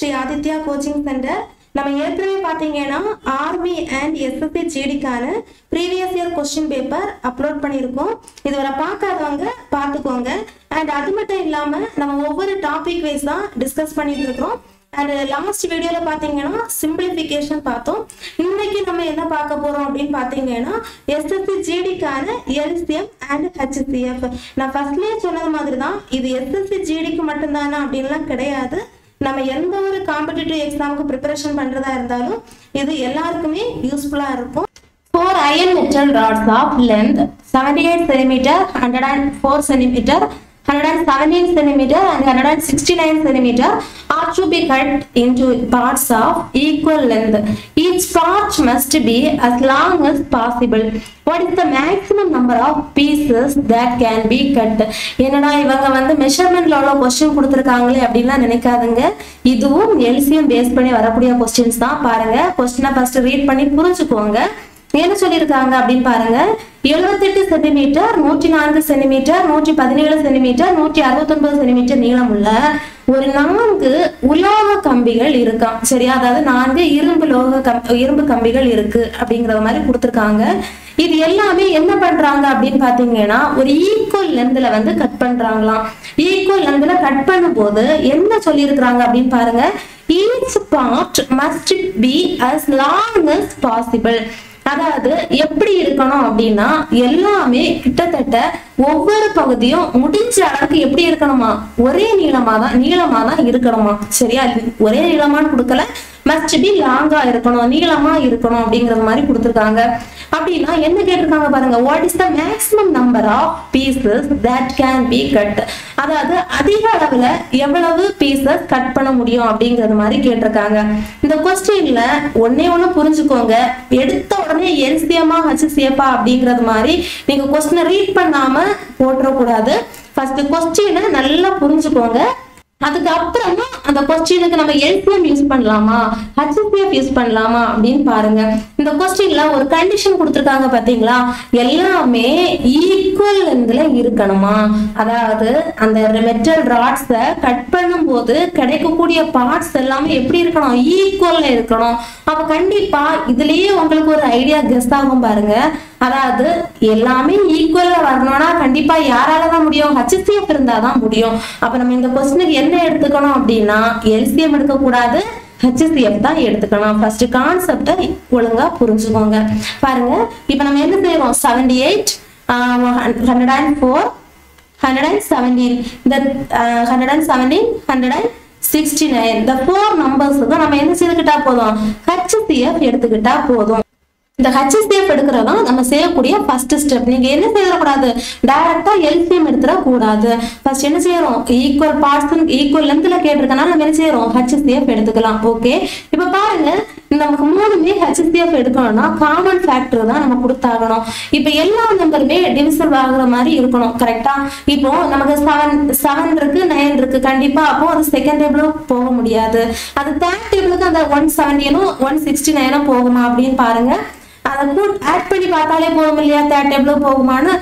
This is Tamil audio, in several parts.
ஸ்ரீ ஆதித்யா கோச்சிங் சென்டர் நம்ம ஏற்கனவே பார்த்தீங்கன்னா ஆர்மி அண்ட் எஸ்எஸ்சி ஜிடிக்கான previous year question paper upload பண்ணியிருக்கோம் இதுவரை பார்க்காதவங்க பார்த்துக்கோங்க அண்ட் அது மட்டும் இல்லாமல் நம்ம ஒவ்வொரு டாபிக் வைஸ் தான் டிஸ்கஸ் பண்ணிட்டு இருக்கிறோம் அண்ட் லாஸ்ட் வீடியோவில் பார்த்தீங்கன்னா சிம்பிளிஃபிகேஷன் பார்த்தோம் இன்னைக்கு நம்ம என்ன பார்க்க போறோம் அப்படின்னு பார்த்தீங்கன்னா எஸ்எஸ்சி ஜிடிக்கான எல்சிஎம் அண்ட் ஹெச்சிஎஃப் நான் ஃபர்ஸ்ட்லேயே சொன்னது மாதிரி தான் இது எஸ்எஸ்சி ஜிடிக்கு மட்டும்தானா அப்படின்லாம் கிடையாது நம்ம எந்த ஒரு காம்படிட்டிவ் எக்ஸாமுக்கு ப்ரிப்பரேஷன் பண்றதா இருந்தாலும் இது எல்லாருக்குமே யூஸ்ஃபுல்லா இருக்கும் Four iron metal rods of length 78 centimeter, 104 centimeter, 117 centimeter and 169 centimeter are to be cut into parts of equal length. Each part must be as long as possible. What is the maximum number of pieces that can be cut? என்னடா இவங்க வந்து மெஷர்மெண்ட்ல உள்ள கொஸ்டின் கொடுத்துருக்காங்களே அப்படின்லாம் நினைக்காதுங்க இதுவும் எல்சிஎம் பேஸ் பண்ணி வரக்கூடிய கொஸ்டின்ஸ் தான் பாருங்க கொஸ்டினை ஃபர்ஸ்ட் ரீட் பண்ணி புரிஞ்சுக்கோங்க என்ன சொல்லியிருக்காங்க அப்படின்னு பாருங்க எழுபத்தெட்டு சென்டிமீட்டர் நூற்றி நான்கு சென்டிமீட்டர் நூற்றி பதினேழு சென்டிமீட்டர் நூற்றி அறுபத்தொன்பது சென்டிமீட்டர் நீளமுள்ள ஒரு நான்கு உலோக கம்பிகள் இருக்காம் சரியா அதாவது நான்கு இரும்பு லோக கம் இரும்பு கம்பிகள் இருக்கு அப்படிங்கிற மாதிரி கொடுத்துருக்காங்க இது எல்லாமே என்ன பண்றாங்க அப்படின்னு பாத்தீங்கன்னா ஒரு ஈக்குவல் லென்த்ல வந்து கட் பண்றாங்களாம் ஈக்குவல் லென்த்ல கட் பண்ணும்போது என்ன சொல்லியிருக்கிறாங்க அப்படின்னு பாருங்க each part must be as long as possible அதாவது எப்படி இருக்கணும் அப்படின்னா எல்லாமே கிட்டத்தட்ட ஒவ்வொரு பகுதியும் முடிஞ்ச அளவுக்கு எப்படி இருக்கணுமா ஒரே நீளமா தான் நீளமா தான் இருக்கணுமா சரியா இது ஒரே நீளமான்னு கொடுக்கல மஸ்ட் பி லாங்கா இருக்கணும் நீளமா இருக்கணும் அப்படிங்கறது மாதிரி கொடுத்துருக்காங்க அப்படின்னா என்ன கேட்டிருக்காங்க பாருங்க what is the maximum number of pieces that can be cut அதாவது அதிக அளவுல எவ்வளவு பீசஸ் கட் பண்ண முடியும் அப்படிங்கறது மாதிரி கேட்டிருக்காங்க இந்த கொஸ்டின்ல ஒன்னே ஒண்ணு புரிஞ்சுக்கோங்க எடுத்த உடனே எல்சிஎமா ஹச்சிசிஎஃபா அப்படிங்கறது மாதிரி நீங்க கொஸ்டினை ரீட் பண்ணாம போட்டுறக்கூடாது ஃபர்ஸ்ட் கொஸ்டினை நல்லா புரிஞ்சுக்கோங்க அதுக்கப்புறமா அந்த கொஸ்டினுக்கு நம்ம எல்சிஎம் யூஸ் பண்ணலாமா ஹச்சிசிஎஃப் யூஸ் பண்ணலாமா அப்படின்னு பாருங்க இந்த கொஸ்டின்ல ஒரு கண்டிஷன் கொடுத்துருக்காங்க பாத்தீங்களா எல்லாமே ஈக்குவல் லென்த்ல இருக்கணுமா அதாவது அந்த மெட்டல் ராட்ஸை கட் பண்ணும்போது கிடைக்கக்கூடிய பார்ட்ஸ் எல்லாமே எப்படி இருக்கணும் ஈக்குவல்ல இருக்கணும் அப்ப கண்டிப்பா இதுலயே உங்களுக்கு ஒரு ஐடியா கெஸ் ஆகும் பாருங்க அதாவது எல்லாமே ஈக்குவலா வரணும்னா கண்டிப்பா யாரால தான் முடியும் ஹச்சிசிஎஃப் இருந்தாதான் முடியும் அப்ப நம்ம இந்த கொஸ்டினுக்கு என்ன எடுத்துக்கணும் அப்படின்னா எல்சிஎம் எடுக்க கூடாது ஹெச்சிசிஎஃப் தான் எடுத்துக்கணும் ஃபர்ஸ்ட் கான்செப்டை ஒழுங்கா புரிஞ்சுக்கோங்க பாருங்க இப்போ நம்ம என்ன செய்யறோம் seventy eight hundred and four hundred and seventeen இந்த hundred and seventeen hundred and sixty nine இந்த ஃபோர் நம்பர்ஸுக்கு நம்ம என்ன செய்துக்கிட்டா போதும் ஹெச்சிசிஎஃப் எடுத்துக்கிட்டா போதும் இந்த ஹெச்எஸ்டிஎஃப் எடுக்கிறதா நம்ம செய்யக்கூடிய ஃபர்ஸ்ட் ஸ்டெப் நீங்க என்ன செய்யக்கூடாது டைரக்டா எல்சிஎம் எடுத்துட கூடாது ஃபர்ஸ்ட் என்ன செய்யறோம் ஈக்குவல் பார்ட்ஸ் ஈக்குவல் லென்த்ல கேட்டிருக்கனால நம்ம என்ன செய்யறோம் ஹெச்எஸ்டிஎஃப் எடுத்துக்கலாம் ஓகே இப்ப பாருங்க நமக்கு மூணுமே ஹெச்எஸ்டிஎஃப் எடுக்கணும்னா காமன் ஃபேக்டர் தான் நம்ம கொடுத்தாகணும் இப்ப எல்லா நம்பருமே டிவிசல் ஆகுற மாதிரி இருக்கணும் கரெக்டா இப்போ நமக்கு செவன் செவன் இருக்கு நைன் இருக்கு கண்டிப்பா அப்போ அது செகண்ட் டேபிளும் போக முடியாது அது தேர்ட் டேபிளுக்கு அந்த ஒன் செவன்டீனும் ஒன் சிக்ஸ்டி நைனும் போகுமா அப்படின்னு பாருங்க அதை கூட் ஆட் பண்ணி பார்த்தாலே போகும் இல்லையா தேர்ட் டேபிள் போகுமான்னு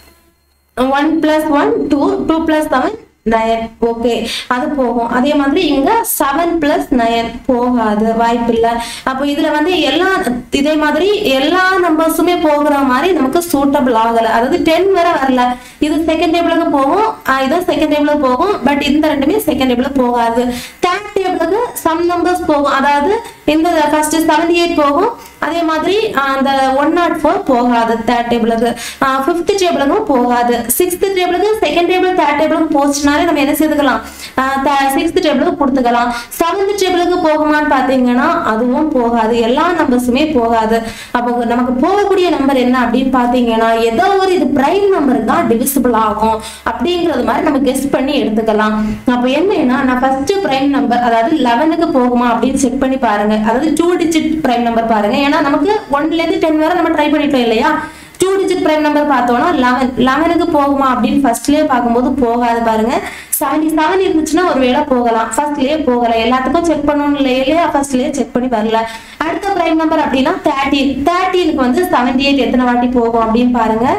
one plus one two two plus seven nine okay அது போகும் அதே மாதிரி இங்க செவன் பிளஸ் நயன் போகாது வாய்ப்பு இல்லை அப்போ இதுல வந்து எல்லா இதே மாதிரி எல்லா நம்பர்ஸுமே போகிற மாதிரி நமக்கு சூட்டபிள் ஆகல அதாவது டென் வரை வரல இது செகண்ட் டேபிளுக்கு போகும் ஆஹ் இது செகண்ட் டேபிளுக்கு போகும் பட் இந்த ரெண்டுமே செகண்ட் டேபிளுக்கு போகாது தேர்ட் டேபிளுக்கு சம் நம்பர்ஸ் போகும் அதாவது இந்த ஃபர்ஸ்ட் செவன்டி எயிட் போகும் அதே மாதிரி ஆஹ் அந்த ஒன் நாட் ஃபோர் போகாது தேர்ட் டேபிளுக்கு ஃபிஃப்த் டேபிளுக்கும் போகாது சிக்ஸ்த் டேபிளுக்கு செகண்ட் டேபிள் தேர்ட் டேபிளுக்கு போச்சுனாலே நம்ம என்ன செய்துக்கலாம் சிக்ஸ்த் டேபிளுக்கு கொடுத்துக்கலாம் செவன்த் டேபிளுக்கு போகுமான்னு பார்த்தீங்கன்னா அதுவும் போகாது எல்லா நம்பர்ஸுமே போகாது அப்போ நமக்கு போகக்கூடிய நம்பர் என்ன அப்படின்னு பார்த்தீங்கன்னா ஏதோ ஒரு இது பிரைம் நம்பருக்கு தான் டிவிசிபிள் ஆகும் அப்படிங்கிறது மாதிரி நம்ம கெஸ் பண்ணி எடுத்துக்கலாம் அப்போ என்னன்னா நான் ஃபர்ஸ்ட் பிரைம் நம்பர் அதாவது லெவனுக்கு போகுமா அப்படின்னு செக் பண்ணி பாருங்க அதாவது டூ டிஜிட் பிரைம் நம்பர் பாருங்க ஏன்னா நமக்கு ஒன்ல இருந்து டென் வரை நம்ம ட்ரை பண்ணிட்டோம் இல்லையா டூ டிஜிட் பிரைம் நம்பர் பார்த்தோம்னா லெவன் லெவனுக்கு போகுமா அப்படின்னு ஃபர்ஸ்ட்லயே பார்க்கும்போது போகாது பாருங்க செவன்டி செவன் இருந்துச்சுன்னா ஒரு வேளை போகலாம் ஃபர்ஸ்ட்லயே போகல எல்லாத்துக்கும் செக் பண்ணணும் இல்லை இல்லையா ஃபர்ஸ்ட்லயே செக் பண்ணி வரல அடுத்த பிரைம் நம்பர் அப்படின்னா தேர்ட்டீன் தேர்ட்டீனுக்கு வந்து செவன்டி எயிட் எத்தனை வாட்டி போகும் அப்படின்னு பாருங்க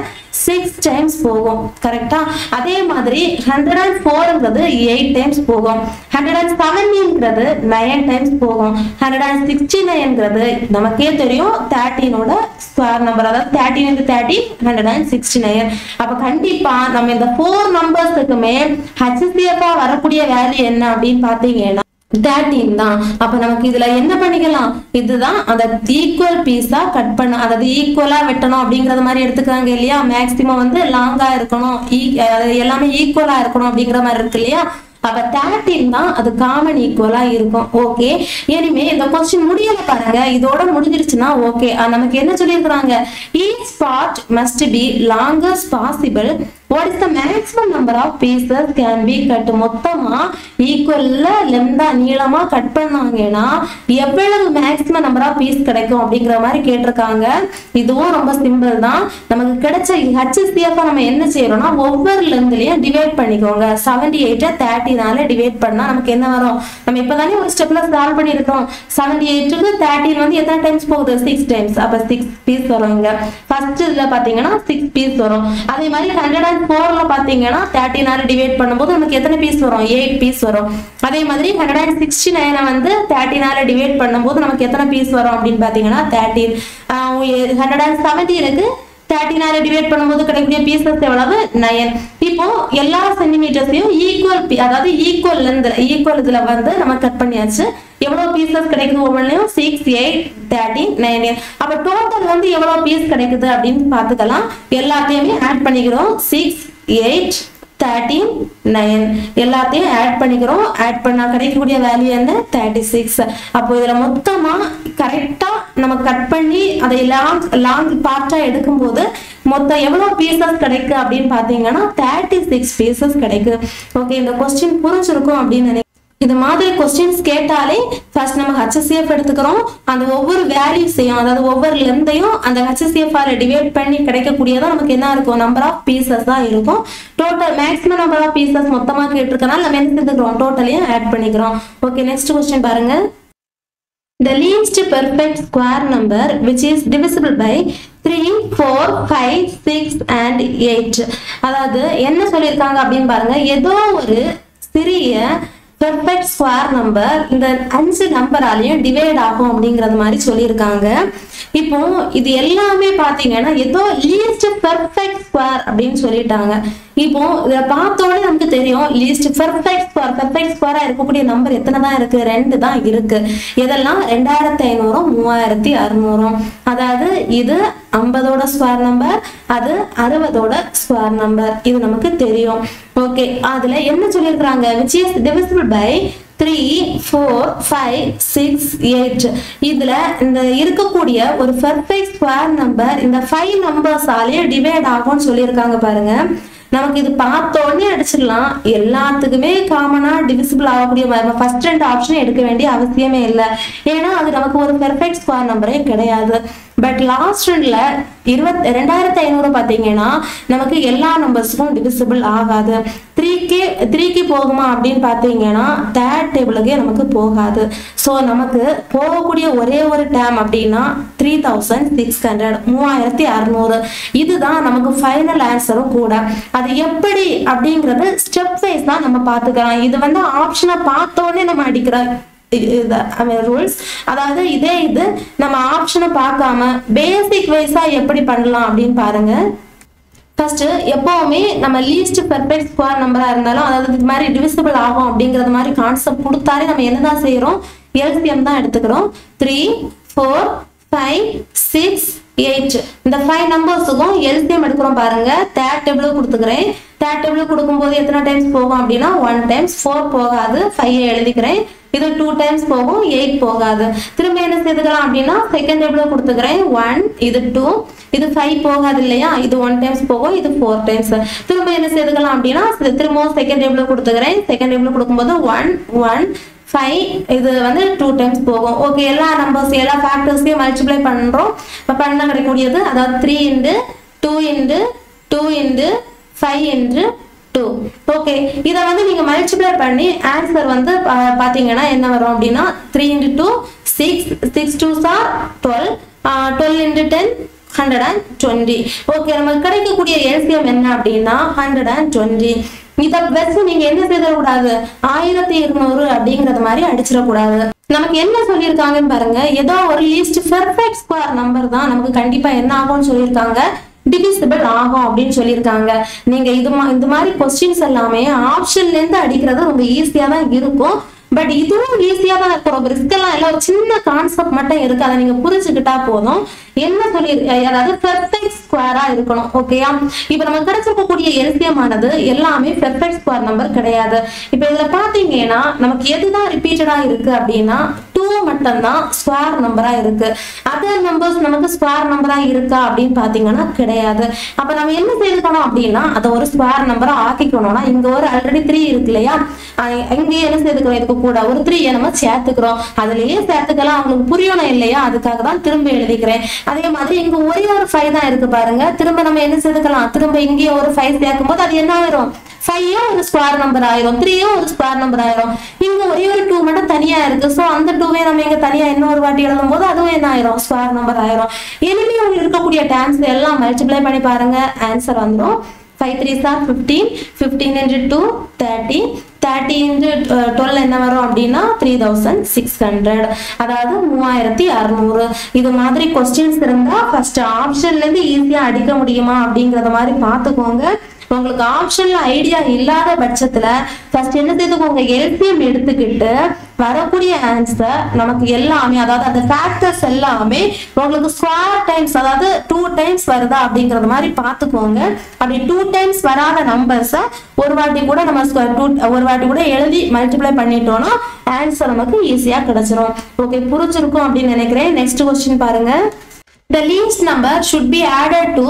சிக்ஸ் டைம்ஸ் போகும் கரெக்டா அதே மாதிரி ஹண்ட்ரட் அண்ட் ஃபோர்ங்கிறது எயிட் டைம்ஸ் போகும் ஹண்ட்ரட் அண்ட் செவன்டிங்கிறது நைன் டைம்ஸ் போகும் ஹண்ட்ரட் அண்ட் சிக்ஸ்டி நைன்ங்கிறது நமக்கே தெரியும் தேர்ட்டீனோட ஸ்கொயர் நம்பர் அதாவது thirteen into thirty hundred and sixty nine அப்ப கண்டிப்பா நம்ம இந்த ஃபோர் நம்பர்ஸுக்குமே ஹச்சிசிஎஃபா வரக்கூடிய வேல்யூ என்ன அப்படின்னு பாத்தீங்கன்னா தேர்ட்டீன் தான் அப்ப நமக்கு இதுல என்ன பண்ணிக்கலாம் இதுதான் அந்த ஈக்குவல் பீஸா கட் பண்ண அதாவது ஈக்குவலா வெட்டணும் அப்படிங்கறது மாதிரி எடுத்துக்காங்க இல்லையா மேக்சிமம் வந்து லாங்கா இருக்கணும் ஈ- அதாவது எல்லாமே ஈக்குவலா இருக்கணும் அப்படிங்கிற மாதிரி இருக்கு இல்லையா அப்ப தேர்ட்டீன் தான் அது காமன் ஈக்குவலா இருக்கும் ஓகே இனிமே இந்த கொஸ்டின் முடியல பாருங்க இதோட முடிஞ்சிருச்சுன்னா ஓகே நமக்கு என்ன சொல்லியிருக்கிறாங்க each part must be longest possible what is the maximum number of pieces can be cut மொத்தமா ஈக்குவல்ல லெந்தா நீளமா கட் பண்ணாங்கன்னா எவ்வளவு மேக்ஸிமம் நம்பர் ஆஃப் பீஸ் கிடைக்கும் அப்படிங்கிற மாதிரி கேட்டிருக்காங்க இதுவும் ரொம்ப சிம்பிள் தான் நமக்கு கிடைச்ச ஹச்சிசிஎஃப் நம்ம என்ன செய்யறோம்னா ஒவ்வொரு லெந்த்லயும் டிவைட் பண்ணிக்கோங்க செவன்டி எயிட்டை தேர்ட்டினால டிவைட் பண்ணா நமக்கு என்ன வரும் நம்ம இப்பதானே ஒரு ஸ்டெப்ல சால்வ் பண்ணிருக்கோம் செவன்டி எயிட்டுக்கு தேர்ட்டின் வந்து எத்தனை டைம்ஸ் போகுது சிக்ஸ் டைம்ஸ் அப்ப சிக்ஸ் பீஸ் வரும் இங்க ஃபர்ஸ்ட் இதுல பாத்தீங்கன்னா சிக்ஸ் பீஸ் வரும் அதே மாதிரி ஹண்ட்ரட் அண்ட் ஃபோர்ல பாத்தீங்கன்னா தேர்ட்டினால டிவைட் பண்ணும்போது நமக்கு எத்தனை பீஸ் வரும் எயிட் பீஸ் வரும் அதே மாதிரி ஹண்ட்ரட் அண்ட் சிக்ஸ்டி நைனை வந்து தேர்ட்டினால டிவைட் பண்ணும்போது நமக்கு எத்தனை பீஸ் வரும் அப்படின்னு பாத்தீங்கன்னா தேர்ட்டின் ஹண்ட்ரட் அண்ட் செவன்டீனுக்கு தேர்ட்டினால டிவைட் பண்ணும்போது கிடைக்கக்கூடிய பீசஸ் எவ்வளவு நயன் இப்போ எல்லா சென்டிமீட்டர்ஸையும் ஈக்குவல் அதாவது ஈக்குவல் லெந்த் ஈக்குவல் இதுல வந்து நம்ம கட் பண்ணியாச்சு எவ்வளவு பீசஸ் கிடைக்குது ஒவ்வொன்றையும் சிக்ஸ் எயிட் தேர்ட்டின் நைன் அப்ப டோட்டல் வந்து எவ்வளவு பீஸ் கிடைக்குது அப்படின்னு பாத்துக்கலாம் எல்லாத்தையுமே ஆட் பண்ணிக்கிறோம் சிக்ஸ் எயிட் தேர்ட்டீன் நைன் எல்லாத்தையும் ஆட் பண்ணிக்கிறோம் ஆட் பண்ணா கிடைக்கக்கூடிய வேல்யூ என்ன தேர்ட்டி சிக்ஸ் அப்போ இதுல மொத்தமா கரெக்டா நம்ம கட் பண்ணி அதை லாங் லாங் பார்ட்டா எடுக்கும்போது மொத்தம் எவ்வளவு பீசஸ் கிடைக்கு அப்படின்னு பாத்தீங்கன்னா தேர்ட்டி சிக்ஸ் பீசஸ் கிடைக்கு ஓகே இந்த கொஸ்டின் புரிஞ்சிருக்கும் அப்படின்னு நினைக்கிறேன் இது மாதிரி கொஸ்டின்ஸ் கேட்டாலே ஃபர்ஸ்ட் நம்ம ஹெச்எஸ்சிஎஃப் எடுத்துக்கிறோம் அந்த ஒவ்வொரு வேல்யூஸையும் அதாவது ஒவ்வொரு லெந்தையும் அந்த ஹெச்எஸ்சிஎஃப் டிவைட் பண்ணி கிடைக்கக்கூடியதா நமக்கு என்ன இருக்கும் நம்பர் ஆஃப் பீசஸ் தான் இருக்கும் total maximum number of pieces மொத்தமா கேட்டிருக்கனால நம்ம என்ன செஞ்சுக்கிறோம் டோட்டலையும் ஆட் பண்ணிக்கிறோம் ஓகே நெக்ஸ்ட் கொஸ்டின் பாருங்க The least perfect square number which is divisible by 3, 4, 5, 6 and 8. அதாவது என்ன சொல்லியிருக்காங்க அப்படின்னு பாருங்க ஏதோ ஒரு சிறிய பெர்ஃபெக்ட் ஸ்கொயர் நம்பர் இந்த அஞ்சு நம்பராலையும் டிவைட் ஆகும் அப்படிங்கறது மாதிரி சொல்லியிருக்காங்க இப்போ இது எல்லாமே பாத்தீங்கன்னா ஏதோ லீஸ்ட் பெர்ஃபெக்ட் ஸ்கொயர் அப்படின்னு சொல்லிட்டாங்க இப்போ இதை பார்த்தோன்னே நமக்கு தெரியும் லீஸ்ட் பெர்ஃபெக்ட் ஸ்கொயர் பெர்ஃபெக்ட் ஸ்கொயரா இருக்கக்கூடிய நம்பர் எத்தனை தான் இருக்கு ரெண்டு தான் இருக்கு இதெல்லாம் ரெண்டாயிரத்தி ஐநூறும் மூவாயிரத்தி அறுநூறும் அதாவது இது ஐம்பதோட ஸ்கொயர் நம்பர் அது அறுபதோட ஸ்கொயர் நம்பர் இது நமக்கு தெரியும் ஓகே அதுல என்ன சொல்லியிருக்கிறாங்க which is divisible by three four five six eight இதுல இந்த இருக்கக்கூடிய ஒரு பெர்ஃபெக்ட் ஸ்கொயர் நம்பர் இந்த ஃபைவ் நம்பர்ஸாலேயே டிவைட் ஆகும்னு சொல்லியிருக்காங்க பாருங்க நமக்கு இது பார்த்த உடனே அடிச்சிடலாம் எல்லாத்துக்குமே காமனா டிவிசிபிள் ஆகக்கூடிய ஃபர்ஸ்ட் ரெண்டு ஆப்ஷன் எடுக்க வேண்டிய அவசியமே இல்லை ஏன்னா அது நமக்கு ஒரு பெர்ஃபெக்ட் ஸ்கொயர் நம்பரே கிடையாது பட் லாஸ்ட் ரெண்டுல இருபத் ரெண்டாயிரத்தி ஐநூறு பார்த்தீங்கன்னா நமக்கு எல்லா நம்பர்ஸுக்கும் டிவிசிபிள் ஆகாது த்ரீக்கு த்ரீக்கு போகுமா அப்படின்னு பார்த்தீங்கன்னா தேர்ட் டேபிளுக்கே நமக்கு போகாது ஸோ நமக்கு போகக்கூடிய ஒரே ஒரு டேம் அப்படின்னா த்ரீ தௌசண்ட் சிக்ஸ் ஹண்ட்ரட் மூவாயிரத்தி அறநூறு இதுதான் நமக்கு ஃபைனல் ஆன்சரும் கூட அது எப்படி அப்படிங்கறது ஸ்டெப் வைஸ் தான் நம்ம பார்த்துக்கலாம் இது வந்து ஆப்ஷனை பார்த்தோன்னே நம்ம அடிக்கிற ரூல்ஸ் அதாவது இதே இது நம்ம ஆப்ஷனை பார்க்காம பேசிக் வைஸா எப்படி பண்ணலாம் அப்படின்னு பாருங்க ஃபர்ஸ்ட் எப்பவுமே நம்ம லீஸ்ட் பெர்ஃபெக்ட் ஸ்கொயர் நம்பரா இருந்தாலும் அதாவது இது மாதிரி டிவிசிபிள் ஆகும் அப்படிங்கறது மாதிரி கான்செப்ட் கொடுத்தாலே நம்ம என்னதான் செய்யறோம் எல்சிஎம் தான் எடுத்துக்கிறோம் three four five six eight இந்த ஃபைவ் நம்பர்ஸுக்கும் எல்சிஎம் எடுக்கிறோம் பாருங்க தேர்ட் டேபிளும் கொடுத்துக்கிறேன் தேர்ட் டேபிள் கொடுக்கும்போது எத்தனை டைம்ஸ் போகும் அப்படின்னா ஒன் டைம்ஸ் ஃபோர் போகாது ஃபைவ் எழுதிக்கிறேன் இது டூ டைம்ஸ் போகும் எயிட் போகாது திரும்ப என்ன சேர்த்துக்கலாம் அப்படின்னா செகண்ட் டேபிள் கொடுத்துக்கிறேன் ஒன் இது டூ இது ஃபைவ் போகாது இல்லையா இது ஒன் டைம்ஸ் போகும் இது ஃபோர் டைம்ஸ் திரும்ப என்ன சேர்த்துக்கலாம் அப்படின்னா இது திரும்பவும் செகண்ட் டேபிள் கொடுத்துக்கிறேன் செகண்ட் டேபிள் கொடுக்கும்போது ஒன் ஒன் ஃபைவ் இது வந்து டூ டைம்ஸ் போகும் ஓகே எல்லா நம்பர்ஸ் எல்லா ஃபேக்டர்ஸையும் மல்டிப்ளை பண்ணுறோம் இப்போ பண்ண கிடைக்கக்கூடியது அதாவது three into two into two into five into two okay இதை வந்து நீங்க மல்டிப்ளை பண்ணி ஆன்சர் வந்து பா- பாத்தீங்கன்னா என்ன வரும் அப்படின்னா three into two six six two are twelve twelve into ten hundred and twenty okay நமக்கு கிடைக்கக்கூடிய எல்சிஎம் என்ன அப்படின்னா ஹண்ட்ரட் அண்ட் டுவெண்ட்டி இதை வச்சு நீங்க என்ன செய்திடக்கூடாது ஆயிரத்தி இருநூறு அப்படிங்கறது மாதிரி அடிச்சிடக்கூடாது நமக்கு என்ன சொல்லியிருக்காங்கன்னு பாருங்க ஏதோ ஒரு லீஸ்ட் பெர்ஃபெக்ட் ஸ்கொயர் நம்பர் தான் நமக்கு கண்டிப்பா என்ன ஆகும்னு சொல்லியிருக்காங்க டிவிசிபிள் ஆகும் அப்படின்னு சொல்லியிருக்காங்க நீங்க இது மா இந்த மாதிரி கொஸ்டின்ஸ் எல்லாமே ஆப்ஷன்ல இருந்து அடிக்கிறது ரொம்ப ஈஸியா தான் இருக்கும் பட் இதுவும் ஈஸியா தான் இருக்கும் ரொம்ப ரிஸ்க் எல்லாம் இல்லை ஒரு சின்ன கான்செப்ட் மட்டும் இருக்கு அதை நீங்க புரிஞ்சுக்கிட்டா போதும் என்ன சொல்லி அதாவது பெர்ஃபெக்ட் ஸ்கொயரா இருக்கணும் ஓகேயா இப்ப நமக்கு கிடைச்சிருக்கக்கூடிய எல்சிஎம் ஆனது எல்லாமே பெர்ஃபெக்ட் ஸ்கொயர் நம்பர் கிடையாது இப்ப இதுல பாத்தீங்கன்னா நமக்கு எதுதான் ரிப்பீட்டடா இருக்கு அப்படின்னா டூ மட்டும்தான் ஸ்கொயர் நம்பரா இருக்கு அதர் நம்பர்ஸ் நமக்கு ஸ்கொயர் நம்பரா இருக்கா அப்படின்னு பாத்தீங்கன்னா கிடையாது அப்ப நம்ம என்ன செய்துக்கணும் அப்படின்னா அதை ஒரு ஸ்கொயர் நம்பரா ஆக்கிக்கணும்னா இங்க ஒரு ஆல்ரெடி த்ரீ இருக்கு இல்லையா அஹ் இங்கேயே என்ன செய்துக்கிறோம் இதுக்கு கூட ஒரு த்ரீ நம்ம சேர்த்துக்கிறோம் அதுலயே சேர்த்துக்கலாம் அவங்களுக்கு புரியணும் இல்லையா அதுக்காக தான் திரும்ப எழுதிக்கிறேன் அதே மாதிரி இங்க ஒரே ஒரு ஃபைவ் தான் இருக்கு பாருங்க திரும்ப நம்ம என்ன சேர்த்துக்கலாம் திரும்ப இங்கேயே ஒரு ஃபைவ் சேர்க்கும் போது அது என்ன ஆயிரும் ஃபைவும் ஒரு ஸ்கொயர் நம்பர் ஆயிரும் த்ரீயும் ஒரு ஸ்கொயர் நம்பர் ஆயிரும் இங்க ஒரே ஒரு டூ மட்டும் தனியா இருக்கு சோ அந்த டூவே நம்ம இங்க தனியா இன்னொரு வாட்டி எழுதும் போது அதுவும் என்ன ஆயிரும் ஸ்கொயர் நம்பர் ஆயிரும் இனிமே உங்களுக்கு இருக்கக்கூடிய டேர்ம்ஸ் எல்லாம் மல்டிப்ளை பண்ணி பாருங்க ஆன்சர் வந்துரும் five three are fifteen fifteen into two thirty thirty into twelve என்ன வரும் அப்படின்னா த்ரீ தௌசண்ட் சிக்ஸ் ஹண்ட்ரட் அதாவது மூவாயிரத்தி அறநூறு இது மாதிரி கொஸ்டின்ஸ் இருந்தா ஃபர்ஸ்ட் ஆப்ஷன்ல இருந்து ஈஸியா அடிக்க முடியுமா அப்படிங்கறத மாதிரி பார்த்துக்கோங்க உங்களுக்கு ஆப்ஷன்ல ஐடியா இல்லாத பட்சத்துல ஃபர்ஸ்ட் என்ன செய்துக்கோங்க எல்சிஎம் எடுத்துக்கிட்டு வரக்கூடிய ஆன்சர் நமக்கு எல்லாமே அதாவது அந்த ஃபேக்டர்ஸ் எல்லாமே உங்களுக்கு ஸ்கொயர் டைம்ஸ் அதாவது டூ டைம்ஸ் வருதா அப்படிங்கறது மாதிரி பார்த்துக்கோங்க அப்படி டூ டைம்ஸ் வராத நம்பர்ஸை ஒரு வாட்டி கூட நம்ம square- two ஒரு வாட்டி கூட எழுதி மல்டிப்ளை பண்ணிட்டோம்னா ஆன்சர் நமக்கு ஈஸியா கிடைச்சிரும் ஓகே புரிஞ்சிருக்கும் அப்படின்னு நினைக்கிறேன் நெக்ஸ்ட் கொஸ்டின் பாருங்க The least number should be added to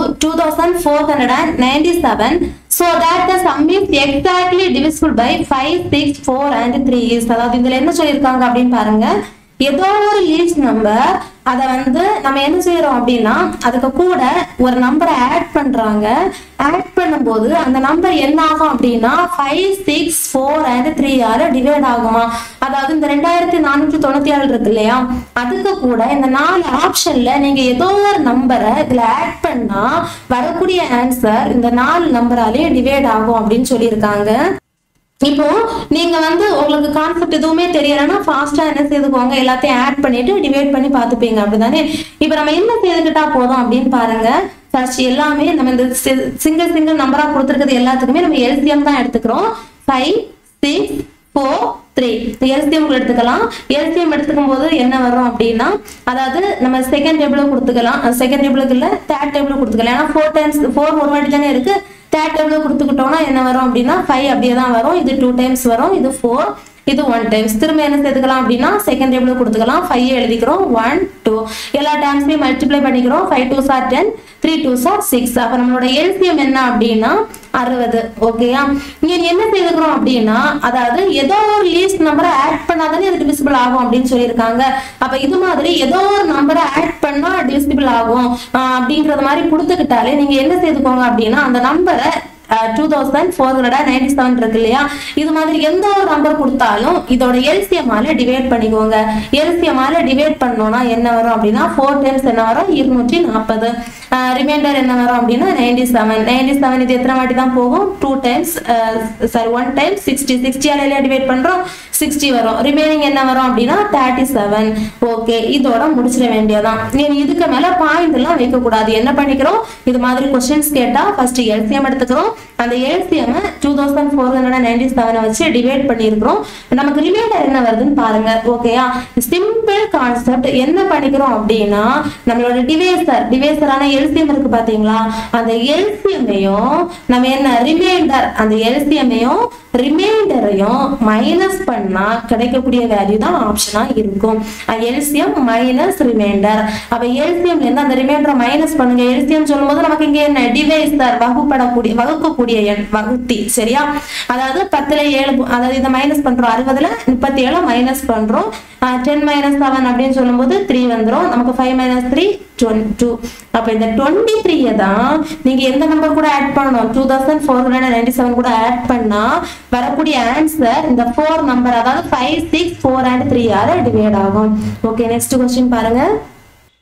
2497 so that the sum is exactly divisible by 5, 6, 4 and 3 is அதாவது இதுல என்ன சொல்லியிருக்காங்க அப்படின்னு பாருங்க ஏதோ ஒரு லீஸ்ட் நம்பர் அதை வந்து நம்ம என்ன செய்யறோம் அப்படின்னா அதுக்கு கூட ஒரு நம்பரை ஆட் பண்றாங்க ஆட் பண்ணும்போது அந்த நம்பர் என்ன ஆகும் அப்படின்னா five six four and three ஆறு டிவைட் ஆகுமா அதாவது இந்த ரெண்டாயிரத்தி நானூற்றி தொண்ணூத்தி ஏழு இருக்கு இல்லையா அதுக்கு கூட இந்த நாலு ஆப்ஷன்ல நீங்க ஏதோ ஒரு நம்பரை இதுல ஆட் பண்ணா வரக்கூடிய ஆன்சர் இந்த நாலு நம்பராலே டிவைட் ஆகும் அப்படின்னு சொல்லியிருக்காங்க இப்போ நீங்க வந்து உங்களுக்கு கான்செப்ட் எதுவுமே தெரியலன்னா ஃபாஸ்டா என்ன செய்துக்கோங்க எல்லாத்தையும் ஆட் பண்ணிட்டு டிவைட் பண்ணி பார்த்துப்பீங்க அப்படிதானே இப்போ நம்ம என்ன செய்துக்கிட்டா போதும் அப்படின்னு பாருங்க ஃபர்ஸ்ட் எல்லாமே நம்ம இந்த சிங்கிள் சிங்கிள் நம்பரா கொடுத்துருக்கிறது எல்லாத்துக்குமே நம்ம எல்சிஎம் தான் எடுத்துக்கிறோம் five six four three LCM எடுத்துக்கலாம் எல்சிஎம் எடுத்துக்கும் போது என்ன வரும் அப்படின்னா அதாவது நம்ம செகண்ட் டேபிளும் கொடுத்துக்கலாம் செகண்ட் டேபிளுக்கு இல்ல தேர்ட் டேபிளும் கொடுத்துக்கலாம் ஏன்னா ஃபோர் டைம்ஸ் ஃபோர் ஒரு வாட்டி தானே இருக்கு தேர்ட் டேபிள் கொடுத்துக்கிட்டோம்னா என்ன வரும் அப்படின்னா ஃபைவ் அப்படியே தான் வரும் இது டூ டைம்ஸ் வரும் இது ஃபோர் இது ஒன் டைம்ஸ் திரும்ப என்ன சேர்த்துக்கலாம் அப்படின்னா செகண்ட் டேபிள் கொடுத்துக்கலாம் ஃபைவ் எழுதிக்கிறோம் ஒன் டூ எல்லா டைம்ஸ்லையும் மல்டிப்ளை பண்ணிக்கிறோம் five two are ten three two are six அப்போ நம்மளோட எல்சிஎம் என்ன அப்படின்னா அறுபது ஓகேயா இங்க என்ன செய்துக்கிறோம் அப்படின்னா அதாவது ஏதோ ஒரு லீஸ்ட் நம்பரை ஆட் பண்ணாதானே அது டிவிசிபிள் ஆகும் அப்படின்னு சொல்லியிருக்காங்க அப்ப இது மாதிரி ஏதோ ஒரு நம்பரை ஆட் பண்ணா டிவிசிபிள் ஆகும் ஆஹ் அப்படிங்கறது மாதிரி கொடுத்துக்கிட்டாலே நீங்க என்ன செய்துக்கோங்க அப்படின்னா அந்த நம்பரை two thousand four hundred ninety seven இருக்கு இல்லையா இது மாதிரி எந்த ஒரு நம்பர் கொடுத்தாலும் இதோட எல்சிஎம்மால டிவைட் பண்ணிக்கோங்க எல்சிஎம்மால டிவைட் பண்ணோம்னா என்ன வரும் அப்படின்னா ஃபோர் டைம்ஸ் என்ன வரும் இருநூற்றி நாற்பது ரிமைண்டர் என்ன வரும் அப்படின்னா நைன்டி செவன் நைன்டி செவன் இது எத்தனை வாட்டி தான் போகும் two times sorry one time sixty சிக்ஸ்டியால டிவைட் பண்றோம் சிக்ஸ்டி வரும் ரிமைனிங் என்ன வரும் அப்படின்னா தேர்ட்டி செவன் ஓகே இதோட முடிச்சிட வேண்டியதான் நீ இதுக்கு மேல பாயிண்ட் எல்லாம் வைக்க கூடாது என்ன பண்ணிக்கிறோம் இது மாதிரி கொஸ்டின்ஸ் கேட்டா ஃபர்ஸ்ட் எல்சிஎம் எடுத்துக்கிறோம் அந்த LCM two thousand four hundred ninety செவனை வச்சு டிவைட் பண்ணியிருக்கிறோம் நமக்கு ரிமைண்டர் என்ன வருதுன்னு பாருங்க ஓகேயா சிம்பிள் கான்செப்ட் என்ன பண்ணிக்கிறோம் அப்படின்னா நம்மளோட டிவைசர் டிவைசரான எல்சிஎம் இருக்கு பாத்தீங்களா அந்த எல்சிஎம்மையும் நம்ம என்ன ரிமைண்டர் அந்த எல்சிஎம்மையும் ரிமைண்டரையும் மைனஸ் பண்ணா கிடைக்கக்கூடிய வேல்யூ தான் ஆப்ஷனா இருக்கும் எல்சிஎம் மைனஸ் ரிமைண்டர் அப்ப எல்சிஎம்ல இருந்து அந்த ரிமைண்டரை மைனஸ் பண்ணுங்க எல்சிஎம் சொல்லும்போது நமக்கு இங்க என்ன டிவைசர் வகுப்படக்கூடிய வகுக்கக்கூடிய எண் வகுத்தி சரியா அதாவது பத்துல ஏழு அதாவது இதை மைனஸ் பண்றோம் அறுபதுல முப்பத்தி ஏழு மைனஸ் பண்றோம் டென் மைனஸ் செவன் அப்படின்னு சொல்லும்போது த்ரீ வந்துரும் நமக்கு ஃபைவ் மைனஸ் த்ரீ டூ அப்ப இந்த டுவெண்ட்டி த்ரீயை தான் நீங்க எந்த நம்பர் கூட ஆட் பண்ணணும் two thousand four hundred ninety seven கூட ஆட் பண்ணா வரக்கூடிய ஆன்சர் இந்த ஃபோர் நம்பர் அதாவது five six four and three ஆல டிவைட் ஆகும் ஓகே நெக்ஸ்ட் கொஸ்டின் பாருங்க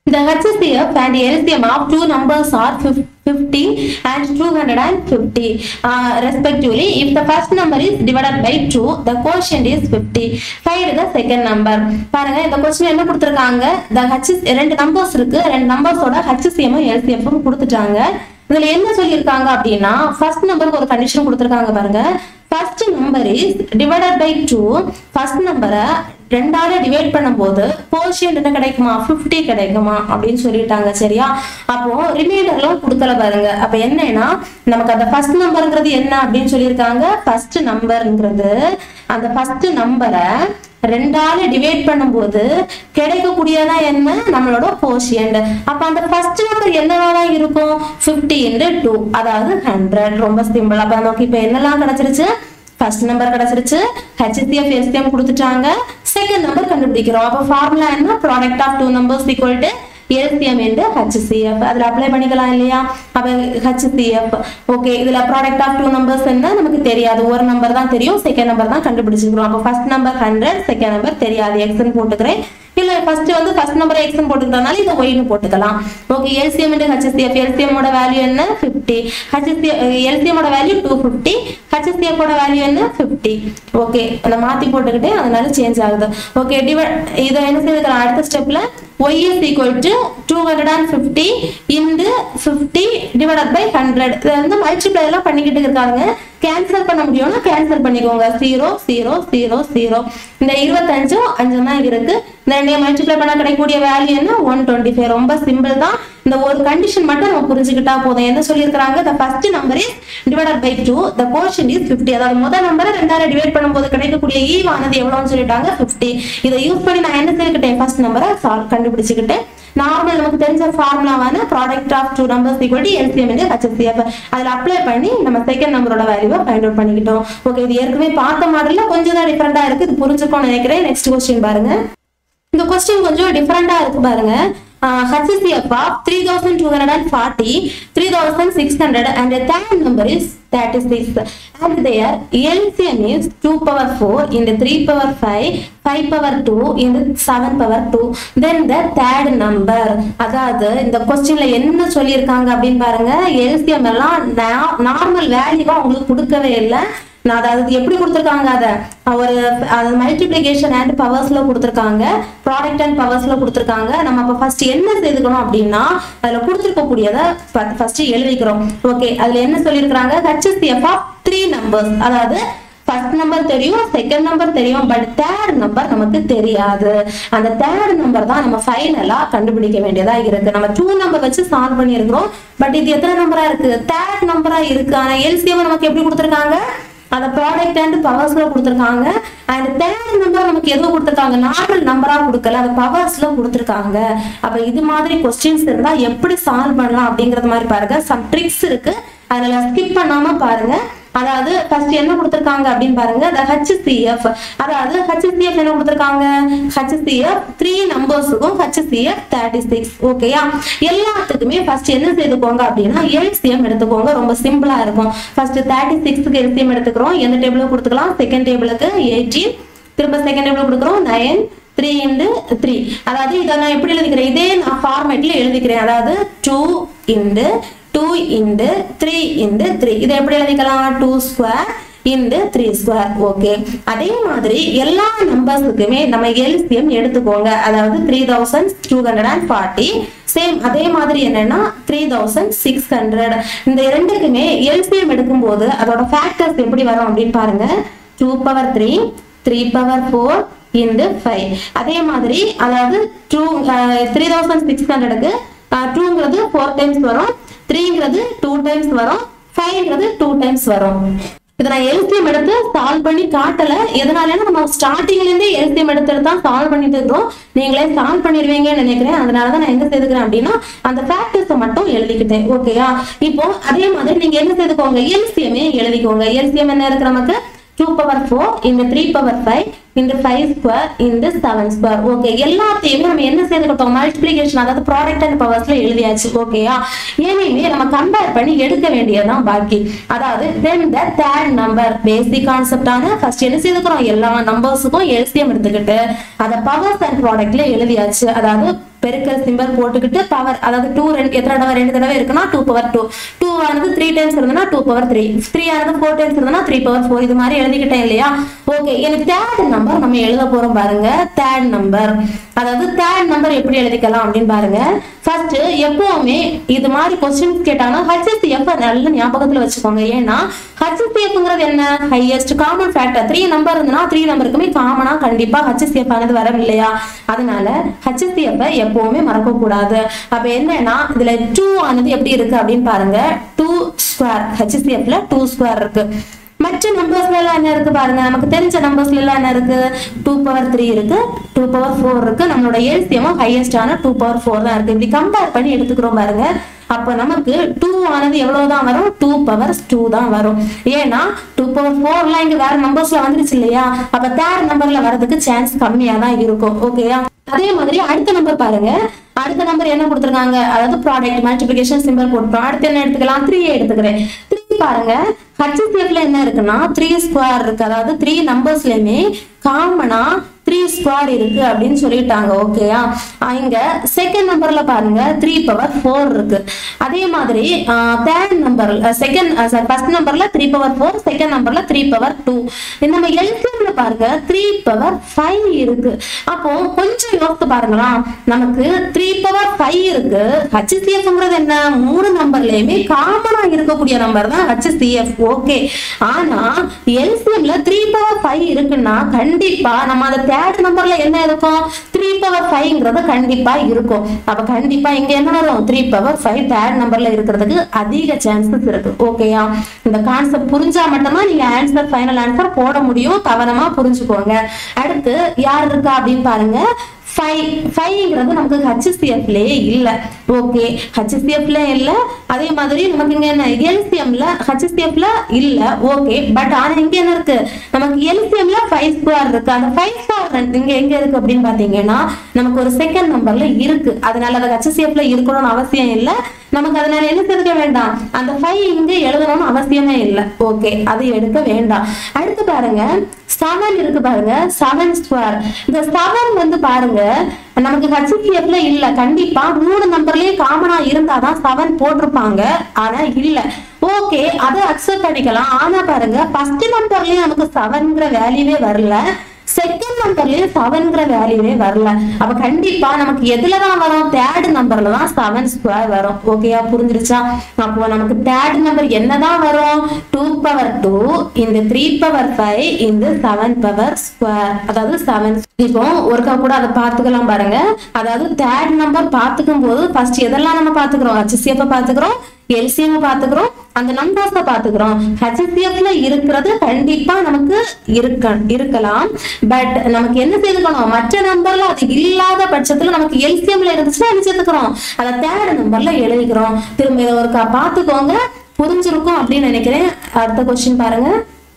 The HCF and LCM of two numbers are fif- 50 and 250 uh, respectively. If the first number is divided by 2, the quotient is 50. Find the second number. பாருங்க இந்த கொஸ்டின் என்ன கொடுத்திருக்காங்க the H ரெண்டு நம்பர்ஸ் இருக்கு ரெண்டு நம்பர்ஸோட HCM LCM கொடுத்துட்டாங்க இதுல என்ன சொல்லியிருக்காங்க அப்படின்னா ஃபர்ஸ்ட் நம்பருக்கு ஒரு கண்டிஷன் கொடுத்திருக்காங்க பாருங்க first number is divided by two first நம்பரை ரெண்டால டிவைட் பண்ணும்போது கோஷியன்ட் என்ன கிடைக்குமா 50 கிடைக்குமா அப்படின்னு சொல்லிட்டாங்க சரியா அப்போ ரிமைண்டர்லாம் கொடுக்கல பாருங்க அப்ப என்னன்னா நமக்கு அந்த ஃபர்ஸ்ட் நம்பர்ங்கிறது என்ன அப்படின்னு சொல்லியிருக்காங்க ஃபர்ஸ்ட் நம்பர்ங்கிறது அந்த ஃபர்ஸ்ட் நம்பரை ரெண்டால டிவைட் பண்ணும்போது கிடைக்கக்கூடியதா என்ன நம்மளோட கோஷியன்ட் அப்ப அந்த ஃபர்ஸ்ட் நம்பர் என்னதான் இருக்கும் 50 இன்டு டூ அதாவது ஹண்ட்ரட் ரொம்ப சிம்பிள் அப்ப நமக்கு இப்ப என்னெல்லாம் கிடைச்சிருச்சு ஃபர்ஸ்ட் நம்பர் கிடைச்சிருச்சு ஹெச்சிஎஃப் எஸ்டிஎம் கொடுத்துட்டாங்க செகண்ட் நம்பர் கண்டுபிடிக்கிறோம் அப்போ ஃபார்முலா என்ன product of two numbers equal to LCM into HCF அதில் அப்ளை பண்ணிக்கலாம் இல்லையா அப்போ ஹெச்சிஎஃப் ஓகே இதில் ப்ராடக்ட் ஆஃப் டூ நம்பர்ஸ் என்ன நமக்கு தெரியாது ஒரு நம்பர் தான் தெரியும் செகண்ட் நம்பர் தான் கண்டுபிடிச்சிக்கிறோம் அப்போ first number hundred second number தெரியாது எக்ஸ்ன்னு போட்டுக்கிறேன் இல்ல ஃபர்ஸ்ட் வந்து ஃபர்ஸ்ட் நம்பர் எக்ஸ் போட்டுக்கிறதுனால இதை ஒய்னு போட்டுக்கலாம் okay LCM into HCF LCM ஓட வேல்யூ என்ன 50 ஹெச்சிஎஃப் எல்சிஎம் ஓட வேல்யூ 250 ஹெச்சிஎஃப் ஓட வேல்யூ என்ன 50 ஓகே நான் மாத்தி போட்டுக்கிட்டேன் அதனால சேஞ்ச் ஆகுது ஓகே டிவைட் இதை என்ன செய்துக்கலாம் அடுத்த ஸ்டெப்ல y is equal to 250 into 50 divided by 100 இதை வந்து மல்டிப்ளை எல்லாம் பண்ணிக்கிட்டு இருக்காங்க கேன்சல் பண்ண முடியும்னா கேன்சல் பண்ணிக்கோங்க ஜீரோ ஜீரோ ஜீரோ ஜீரோ இந்த இருபத்தஞ்சும் அஞ்சு தான் இருக்கு இந்த ரெண்டையும் மல்டிப்ளை பண்ண கிடைக்கக்கூடிய வேல்யூ என்ன ஒன் டுவெண்ட்டி ஃபைவ் ரொம்ப சிம்பிள் தான் இந்த ஒரு கண்டிஷன் மட்டும் நம்ம புரிஞ்சுக்கிட்டா போதும் என்ன சொல்லியிருக்காங்க the first number is divided by two the quotient is fifty அதாவது முதல் நம்பரை ரெண்டாயிரம் டிவைட் பண்ணும்போது கிடைக்கக்கூடிய ஈவ் ஆனது எவ்வளவுன்னு சொல்லிட்டாங்க ஃபிஃப்டி இதை யூஸ் பண்ணி நான் என்ன செய்துக்கிட்டேன் ஃபர்ஸ்ட் நம்பரை சால்வ் கண்டுபிடிச்சுக்கிட்டேன் நார்மல் நமக்கு தெரிஞ்ச ஃபார்முலாவான product of two numbers equal to LCM into HCF அதில் அப்ளை பண்ணி நம்ம செகண்ட் நம்பரோட வேல்யூவை ஃபைண்ட் அவுட் பண்ணிக்கிட்டோம் ஓகே இது ஏற்கனவே பார்த்த மாடல்ல கொஞ்சம் தான் டிஃப்ரெண்டா இருக்கு இது புரிஞ்சுக்கோன்னு நினைக்கிறேன் நெக்ஸ்ட் கொஸ்டின் பாருங்க இந்த கொஸ்டின் கொஞ்சம் டிஃப்ரெண்டா இருக்கு பாருங்க HCF of 3240, 3600 and the third number is 36 and their LCM is 2 power 4 into 3 power 5, 5 power 2 into 7 power 2 then the third number அதாவது இந்த கொஸ்டின்ல என்ன சொல்லியிருக்காங்க அப்படின்னு பாருங்க எல்சிஎம் எல்லாம் நார்மல் வேல்யூவா உங்களுக்கு கொடுக்கவே இல்லை நான் அதாவது எப்படி கொடுத்துருக்காங்க அதை ஒரு அது மல்டிப்ளிகேஷன் அண்ட் பவர்ஸ்ல கொடுத்துருக்காங்க ப்ராடக்ட் அண்ட் பவர்ஸ்ல கொடுத்துருக்காங்க நம்ம அப்ப ஃபர்ஸ்ட் என்ன செய்துக்கணும் அப்படின்னா அதுல கொடுத்துருக்கக்கூடியதை ஃபர்ஸ்ட் எழுதிக்கிறோம் ஓகே அதுல என்ன சொல்லியிருக்கிறாங்க ஹெச்எஸ்சிஎஃப் ஆஃப் த்ரீ நம்பர்ஸ் அதாவது ஃபர்ஸ்ட் நம்பர் தெரியும் செகண்ட் நம்பர் தெரியும் பட் தேர்ட் நம்பர் நமக்கு தெரியாது அந்த தேர்ட் நம்பர் தான் நம்ம ஃபைனலா கண்டுபிடிக்க வேண்டியதா இருக்கு நம்ம டூ நம்பர் வச்சு சால்வ் பண்ணியிருக்கிறோம் பட் இது எத்தனை நம்பரா இருக்கு தேர்ட் நம்பரா இருக்கு ஆனா எல்சிஎம் நமக்கு எப்படி கொடுத்துருக்காங்க அந்த ப்ராடக்ட் அண்ட் பவர்ஸ்ல கொடுத்துருக்காங்க அண்ட் தேர்ட் நம்பர் நமக்கு எதுவும் கொடுத்துருக்காங்க நார்மல் நம்பரா கொடுக்கல அது பவர்ஸ்ல கொடுத்துருக்காங்க அப்ப இது மாதிரி கொஸ்டின்ஸ் இருந்தா எப்படி சால்வ் பண்ணலாம் அப்படிங்கறது மாதிரி பாருங்க சம் ட்ரிக்ஸ் இருக்கு அதுல ஸ்கிப் பண்ணாம பாருங்க அதாவது ஃபர்ஸ்ட் என்ன கொடுத்துருக்காங்க அப்படின்னு பாருங்க the HCF அதாவது HCF என்ன கொடுத்துருக்காங்க HCF த்ரீ நம்பர்ஸுக்கும் HCF தேர்ட்டி சிக்ஸ் ஓகேயா எல்லாத்துக்குமே ஃபர்ஸ்ட் என்ன செய்துக்கோங்க அப்படின்னா எல்சிஎம் எடுத்துக்கோங்க ரொம்ப சிம்பிளா இருக்கும் ஃபர்ஸ்ட் தேர்ட்டி சிக்ஸ்க்கு எல்சிஎம் எடுத்துக்கிறோம் எந்த டேபிளும் கொடுத்துக்கலாம் செகண்ட் டேபிளுக்கு எயிட்டீன் திரும்ப செகண்ட் டேபிள் கொடுக்குறோம் நைன் த்ரீ இன்டு த்ரீ அதாவது இதை நான் எப்படி எழுதிக்கிறேன் இதே நான் ஃபார்மேட்ல எழுதிக்கிறேன் அதாவது two into two into three into three இதை எப்படி எழுதிக்கலாம் two square into three square okay அதே மாதிரி எல்லா நம்பர்ஸுக்குமே நம்ம எல்சிஎம் எடுத்துக்கோங்க அதாவது three thousand two hundred and forty same அதே மாதிரி என்னன்னா த்ரீ தௌசண்ட் சிக்ஸ் ஹண்ட்ரட் இந்த ரெண்டுக்குமே எல்சிஎம் எடுக்கும்போது அதோட ஃபேக்டர்ஸ் எப்படி வரும் அப்படின்னு பாருங்க two power three three power four into five அதே மாதிரி அதாவது டூ த்ரீ தௌசண்ட் சிக்ஸ் ஹண்ட்ரடுக்கு டூங்கிறது ஃபோர் டைம்ஸ் வரும் த்ரீங்கிறது டூ டைம்ஸ் வரும் ஃபைவ்ங்கிறது டூ டைம்ஸ் வரும் இதை நான் எல்சிஎம் எடுத்து சால்வ் பண்ணி காட்டல எதனாலன்னா நம்ம ஸ்டார்டிங்ல இருந்தே எல்சிஎம் எடுத்துட்டு தான் சால்வ் பண்ணிட்டு இருக்கிறோம் நீங்களே சால்வ் பண்ணிடுவீங்கன்னு நினைக்கிறேன் அதனால தான் நான் என்ன செய்துக்கிறேன் அப்படின்னா அந்த ஃபேக்டர்ஸை மட்டும் எழுதிக்கிட்டேன் ஓகேயா இப்போ அதே மாதிரி நீங்க என்ன செய்துக்கோங்க எல்சிஎம் எழுதிக்கோங்க எல்சிஎம் என்ன இருக்கு நமக்கு டூ பவர் ஃபோர் இந்த த்ரீ பவர் ஃபைவ் இந்த ஃபைவ் ஸ்கொயர் இந்த செவன் ஸ்கொயர் ஓகே எல்லாத்தையுமே நம்ம என்ன செய்துக்கிட்டோம் மல்டிபிளிகேஷன் அதாவது ப்ராடக்ட் அண்ட் பவர்ஸ்ல எழுதியாச்சு ஓகேயா எதையுமே நம்ம கம்பேர் பண்ணி எடுக்க வேண்டியதுதான் பாக்கி அதாவது then the third number basic கான்செப்டான ஃபர்ஸ்ட் என்ன செய்துக்கிறோம் எல்லா நம்பர்ஸுக்கும் எல்சிஎம் எடுத்துக்கிட்டு அதை பவர்ஸ் அண்ட் ப்ராடக்ட்ல எழுதியாச்சு அதாவது பெருக்கல் சிம்பல் போட்டுக்கிட்டு பவர் அதாவது டூ ரெண்டு எத்தனை தடவை ரெண்டு தடவை இருக்குன்னா டூ பவர் டூ டூ ஆனது த்ரீ டைம்ஸ் இருந்ததுன்னா டூ பவர் த்ரீ த்ரீ ஆனது ஃபோர் டைம்ஸ் இருந்ததுன்னா த்ரீ பவர் ஃபோர் இது மாதிரி எழுதிக்கிட்டேன் இல்லையா ஓகே எனக்கு தேர்ட் நம்பர் நம்ம எழுத போறோம் பாருங்க தேர்ட் நம்பர் அதாவது தேர்ட் நம்பர் எப்படி எழுதிக்கலாம் அப்படின்னு பாருங்க ஃபர்ஸ்ட் எப்பவுமே இது மாதிரி கொஸ்டின்ஸ் கேட்டாங்கன்னா ஹெச்எஸ்டிஎஃப் நல்ல ஞாபகத்துல வச்சுக்கோங்க ஏன்னா ஹெச்எஸ்டிஎஃப்ங்கிறது என்ன highest common factor three number இருந்ததுன்னா த்ரீ நம்பருக்குமே காமனா கண்டிப்பா ஹெச்எஸ்டிஎஃப் ஆனது வரும் இல்லையா அதனால ஹெச்எஸ்டிஎஃப் எப்பவுமே மறக்க கூடாது அப்ப என்னன்னா இதுல டூ ஆனது எப்படி இருக்கு அப்படின்னு பாருங்க டூ ஸ்கொயர் ஹெச்எஸ்டிஎஃப்ல டூ ஸ்கொயர் இருக்கு மற்ற நம்பர்ஸ்ல எல்லாம் என்ன இருக்கு பாருங்க நமக்கு தெரிஞ்ச நம்பர்ஸ்ல எல்லாம் என்ன இருக்கு டூ பவர் த்ரீ இருக்கு டூ பவர் ஃபோர் இருக்கு நம்மளோட எல்சியமும் ஹையஸ்டான டூ பவர் ஃபோர் தான் இருக்கு இப்படி கம்பேர் பண்ணி எடுத்துக்கிறோம் பாருங்க அப்ப நமக்கு டூ ஆனது எவ்வளவுதான் வரும் டூ பவர்ஸ் டூ தான் வரும் ஏன்னா டூ பவர் ஃபோர்லாம் இங்க வேற நம்பர்ஸ்ல வந்துருச்சு இல்லையா அப்ப தேர்ட் நம்பர்ல வரதுக்கு சான்ஸ் கம்மியா தான் இருக்கும் ஓகேயா அதே மாதிரி அடுத்த நம்பர் பாருங்க அடுத்த நம்பர் என்ன கொடுத்துருக்காங்க அதாவது ப்ராடக்ட் மல்டிபிகேஷன் சிம்பிள் போட்டுட்டோம் அடுத்து என்ன எடுத்துக்கலாம் த்ரீ எடுத்துக்கிறேன் த்ரீ பாருங்க ஹச்சிஎஃப்ல என்ன இருக்குன்னா த்ரீ ஸ்கொயர் இருக்கு அதாவது த்ரீ நம்பர்ஸ்லயுமே காமனா த்ரீ ஸ்கொயர் இருக்கு அப்படின்னு சொல்லிட்டாங்க ஓகேயா இங்க செகண்ட் நம்பர்ல பாருங்க த்ரீ பவர் ஃபோர் இருக்கு அதே மாதிரி தேர்ட் நம்பர் செகண்ட் ஃபர்ஸ்ட் நம்பர்ல த்ரீ பவர் ஃபோர் செகண்ட் நம்பர்ல த்ரீ பவர் டூ நம்ம எல்சிஎம்ல பாருங்க த்ரீ பவர் ஃபைவ் இருக்கு அப்போ கொஞ்சம் யோசித்து பாருங்களா நமக்கு த்ரீ பவர் ஃபைவ் இருக்கு ஹச்சிஎஃப்ங்கிறது என்ன மூணு நம்பர்லயுமே காமனா இருக்கக்கூடிய நம்பர் தான் ஹச்சிஎஃப் ஓகே ஆனா எல்சிஎம்ல த்ரீ பவர் ஃபைவ் இருக்குன்னா கண்டிப்பா நம்ம அந்த தேர்ட் நம்பர்ல என்ன இருக்கும் த்ரீ பவர் ஃபைவ்ங்கிறது கண்டிப்பா இருக்கும் அப்ப கண்டிப்பா இங்க என்ன வரும் த்ரீ பவர் ஃபைவ் தேர்ட் நம்பர்ல இருக்கிறதுக்கு அதிக சான்சஸ் இருக்கு ஓகேயா இந்த கான்செப்ட் புரிஞ்சா மட்டும்தான் நீங்க ஆன்சர் ஃபைனல் ஆன்சர் போட முடியும் கவனமா புரிஞ்சுக்கோங்க அடுத்து யார் இருக்கா அப்படின்னு பாருங்க ஃபைவ் ஃபைவ்ங்கிறது நமக்கு ஹச்சிசிஎஃப்லயே இல்ல ஓகே ஹச்சிசிஎஃப்ல இல்ல அதே மாதிரி நமக்கு இங்க என்ன எல்சிஎம்ல ஹச்சிசிஎஃப்ல இல்ல ஓகே பட் ஆனா இங்க என்ன இருக்கு நமக்கு எல்சிஎம்ல ஃபைவ் ஸ்கொயர் இருக்கு அந்த ஃபைவ் ஸ்கொயர் இங்க எங்க இருக்கு அப்படின்னு பாத்தீங்கன்னா நமக்கு ஒரு செகண்ட் நம்பர்ல இருக்கு அதனால அது ஹச்சிசிஎஃப்ல இருக்கணும்னு அவசியம் இல்ல நமக்கு அதனால என்ன தெரிஞ்சுக்க வேண்டாம் அந்த ஃபைவ் இங்க எழுதணும்னு அவசியமே இல்லை ஓகே அது எடுக்க வேண்டாம் அடுத்து பாருங்க செவன் இருக்கு பாருங்க செவன் ஸ்கொயர் இந்த செவன் வந்து பாருங்க நமக்கு ஹச்சிஎஃப்ல இல்ல கண்டிப்பா மூணு நம்பர்லயே காமனா இருந்தாதான் செவன் போட்டிருப்பாங்க ஆனா இல்ல ஓகே அதை அக்செப்ட் பண்ணிக்கலாம் ஆனா பாருங்க ஃபர்ஸ்ட் நம்பர்லயே நமக்கு செவன்ங்கிற வேல்யூவே வரல செகண்ட் நம்பர்லயும் செவன்ங்கிற வேல்யூவே வரல அப்ப கண்டிப்பா நமக்கு எதுலதான் வரும் தேர்ட் நம்பர்ல தான் செவன் ஸ்கொயர் வரும் ஓகேயா புரிஞ்சிருச்சா அப்போ நமக்கு தேர்ட் நம்பர் என்னதான் வரும் டூ பவர் டூ இந்த த்ரீ பவர் ஃபைவ் இந்த செவன் பவர் ஸ்கொயர் அதாவது செவன் இப்போ ஒருக்கா கூட அதை பார்த்துக்கலாம் பாருங்க அதாவது தேர்ட் நம்பர் பார்த்துக்கும் போது ஃபர்ஸ்ட் எதெல்லாம் நம்ம பார்த்துக்கிறோம் ஹச்சிஎஃப் பார்த்துக்கிறோம் எல்சிஎம் பார்த்துக்கிறோம் அந்த நம்பர்ஸ பார்த்துக்கிறோம் ஹச்சிஎஃப்ல இருக்கிறது கண்டிப்பா நமக்கு இருக்க இருக்கலாம் பட் நமக்கு என்ன செய்துக்கணும் மற்ற நம்பர்ல அது இல்லாத பட்சத்துல நமக்கு எல்சிஎம்ல இருந்துச்சுன்னா என்ன சேர்த்துக்கிறோம் அதை தேர்ட் நம்பர்ல எழுதிக்கிறோம் திரும்ப இதை ஒருக்கா பார்த்துக்கோங்க புரிஞ்சிருக்கும் அப்படின்னு நினைக்கிறேன் அடுத்த கொஸ்டின் பாருங்க